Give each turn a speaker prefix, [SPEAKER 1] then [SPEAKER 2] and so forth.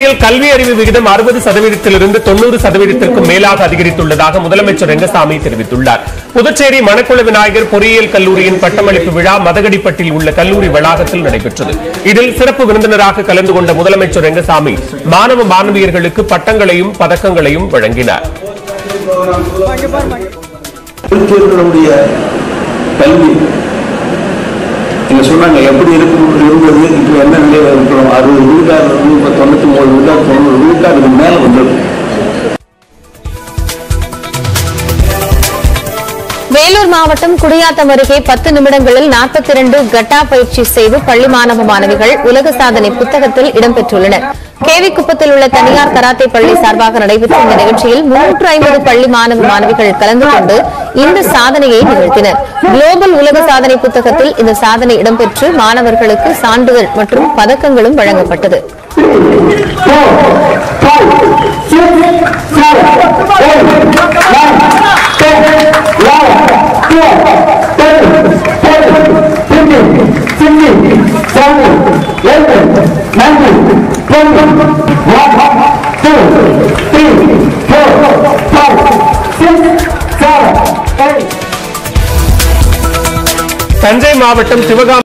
[SPEAKER 1] புதுச்சேரியில் கல்வி அறிவு விகிதம் அறுபது சதவீதத்திலிருந்து தொண்ணூறு சதவீதத்திற்கும் மேலாக அதிகரித்துள்ளதாக முதலமைச்சர் ரெங்கசாமி தெரிவித்துள்ளார் புதுச்சேரி மணக்குள விநாயகர் பொறியியல் கல்லூரியின் பட்டமளிப்பு விழா மதகடிப்பட்டில் உள்ள கல்லூரி வளாகத்தில் நடைபெற்றது இதில் சிறப்பு விருந்தினராக கலந்து கொண்ட முதலமைச்சர் ரெங்கசாமி மாணவ மாணவியர்களுக்கு பட்டங்களையும் பதக்கங்களையும் வழங்கினார்
[SPEAKER 2] புதுச்சேரிகளுடைய கல்வி நீங்க சொன்னாங்க எப்படி இருக்கும் இருந்தது இப்போ என்ன நிலையில இருக்கிறோம் அறுபது விழுக்காடு இருந்து இப்போ தொண்ணூத்தி மூணு விழுக்காடு தொண்ணூறு விழுக்காடுக்கு மேல வந்திருக்கும்
[SPEAKER 3] வேலூர் மாவட்டம் குடியாத்தம் அருகே பத்து நிமிடங்களில் 42 கட்டா பயிற்சி செய்து பள்ளி மாணவ மாணவிகள் உலக சாதனை புத்தகத்தில் இடம்பெற்றுள்ளனர் கேவிக்குப்பத்தில் உள்ள தனியார் கராத்தே பள்ளி சார்பாக நடைபெற்ற இந்த நிகழ்ச்சியில் முன்னூற்று ஐம்பது பள்ளி மாணவ மாணவிகள் கலந்து கொண்டு இந்த சாதனையை நிகழ்த்தினர் குளோபல் உலக சாதனை புத்தகத்தில் இந்த சாதனை இடம்பெற்று மாணவர்களுக்கு சான்றிதழ் மற்றும் பதக்கங்களும் வழங்கப்பட்டது
[SPEAKER 1] தஞ்சை மாவட்டம் சிவகாமி